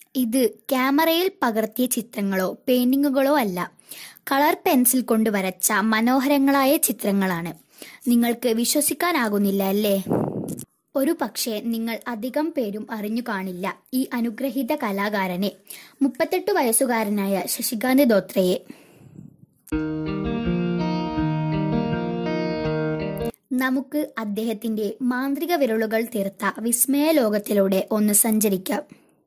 ഇത് ക്യാമറയിൽ പകർത്തിയ ചിത്രങ്ങളോ പെയിന്റിങ്ങുകളോ അല്ല കളർ പെൻസിൽ കൊണ്ട് വരച്ച മനോഹരങ്ങളായ ചിത്രങ്ങളാണ് നിങ്ങൾക്ക് വിശ്വസിക്കാനാകുന്നില്ല അല്ലേ ഒരു പക്ഷേ നിങ്ങൾ അധികം പേരും അറിഞ്ഞു കാണില്ല ഈ അനുഗ്രഹീത കലാകാരനെ മുപ്പത്തെട്ട് വയസ്സുകാരനായ ശശികാന്ത് ദോത്രയെ നമുക്ക് അദ്ദേഹത്തിന്റെ മാന്ത്രിക വിരലുകൾ തീർത്ത വിസ്മയ ലോകത്തിലൂടെ ഒന്ന് സഞ്ചരിക്കാം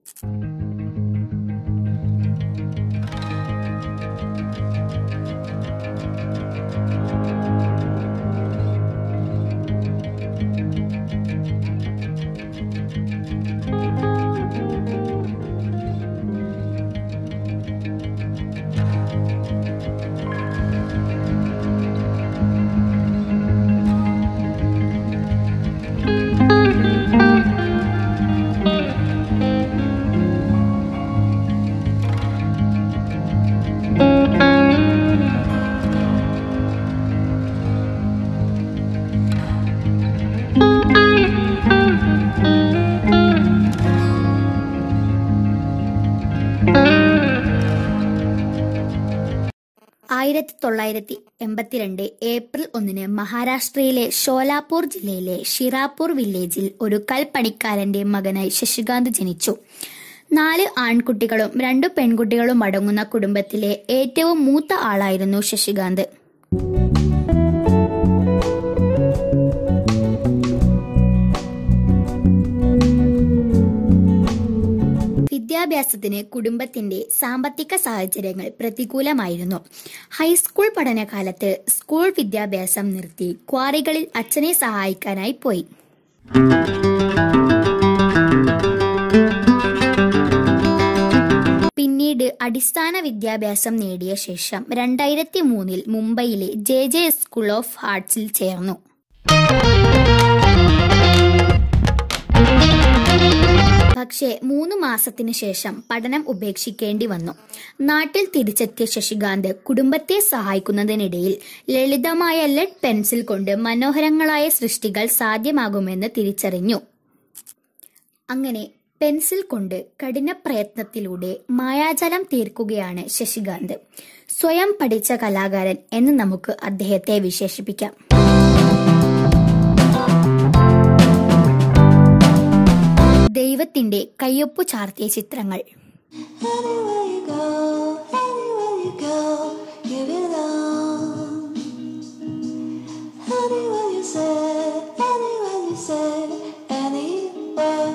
ആയിരത്തി തൊള്ളായിരത്തി എൺപത്തിരണ്ട് ഏപ്രിൽ ഒന്നിന് മഹാരാഷ്ട്രയിലെ ഷോലാപൂർ ജില്ലയിലെ ഷിറാപൂർ വില്ലേജിൽ ഒരു കൽപ്പണിക്കാരന്റെ മകനായി ശശികാന്ത് ജനിച്ചു നാല് ആൺകുട്ടികളും രണ്ടു പെൺകുട്ടികളും അടങ്ങുന്ന കുടുംബത്തിലെ ഏറ്റവും മൂത്ത ആളായിരുന്നു ശശികാന്ത് വിദ്യാഭ്യാസത്തിന് കുടുംബത്തിന്റെ സാമ്പത്തിക സാഹചര്യങ്ങൾ പ്രതികൂലമായിരുന്നു ഹൈസ്കൂൾ പഠനകാലത്ത് സ്കൂൾ വിദ്യാഭ്യാസം നിർത്തി ക്വാറികളിൽ അച്ഛനെ സഹായിക്കാനായി പോയി പിന്നീട് അടിസ്ഥാന വിദ്യാഭ്യാസം നേടിയ ശേഷം രണ്ടായിരത്തി മൂന്നിൽ മുംബൈയിലെ ജെ ജെ സ്കൂൾ ഓഫ് ആർട്സിൽ ചേർന്നു പക്ഷേ മൂന്ന് മാസത്തിനു ശേഷം പഠനം ഉപേക്ഷിക്കേണ്ടി വന്നു നാട്ടിൽ തിരിച്ചെത്തിയ ശശികാന്ത് കുടുംബത്തെ സഹായിക്കുന്നതിനിടയിൽ ലളിതമായ ലെഡ് പെൻസിൽ കൊണ്ട് മനോഹരങ്ങളായ സൃഷ്ടികൾ സാധ്യമാകുമെന്ന് തിരിച്ചറിഞ്ഞു അങ്ങനെ പെൻസിൽ കൊണ്ട് കഠിന പ്രയത്നത്തിലൂടെ മായാജലം തീർക്കുകയാണ് ശശികാന്ത് സ്വയം പഠിച്ച കലാകാരൻ എന്ന് നമുക്ക് അദ്ദേഹത്തെ വിശേഷിപ്പിക്കാം ദൈവത്തിന്റെ കയ്യൊപ്പു ചാർത്തിയ ചിത്രങ്ങൾ Anywhere you go, anywhere you go, you belong. Anywhere you say, anywhere you say, anywhere.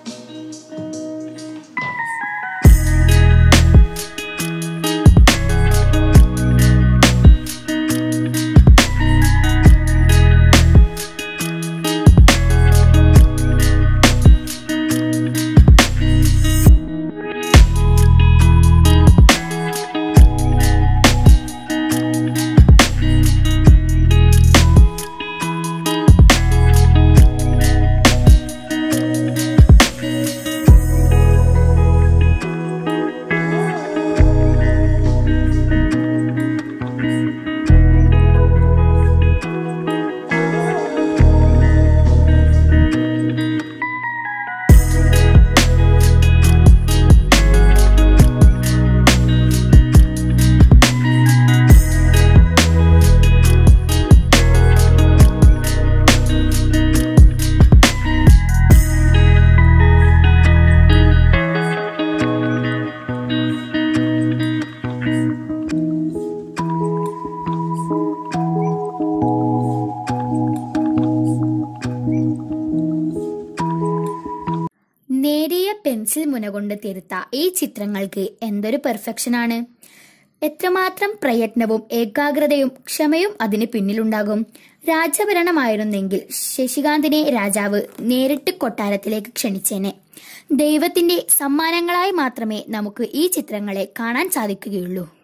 നേരിയ പെൻസിൽ മുന കൊണ്ട് തീർത്ത ഈ ചിത്രങ്ങൾക്ക് എന്തൊരു പെർഫെക്ഷനാണ് എത്രമാത്രം പ്രയത്നവും ഏകാഗ്രതയും ക്ഷമയും അതിന് പിന്നിലുണ്ടാകും രാജഭരണമായിരുന്നെങ്കിൽ ശശികാന്തിനെ രാജാവ് നേരിട്ട് കൊട്ടാരത്തിലേക്ക് ക്ഷണിച്ചേനെ ദൈവത്തിന്റെ സമ്മാനങ്ങളായി മാത്രമേ നമുക്ക് ഈ ചിത്രങ്ങളെ കാണാൻ സാധിക്കുകയുള്ളൂ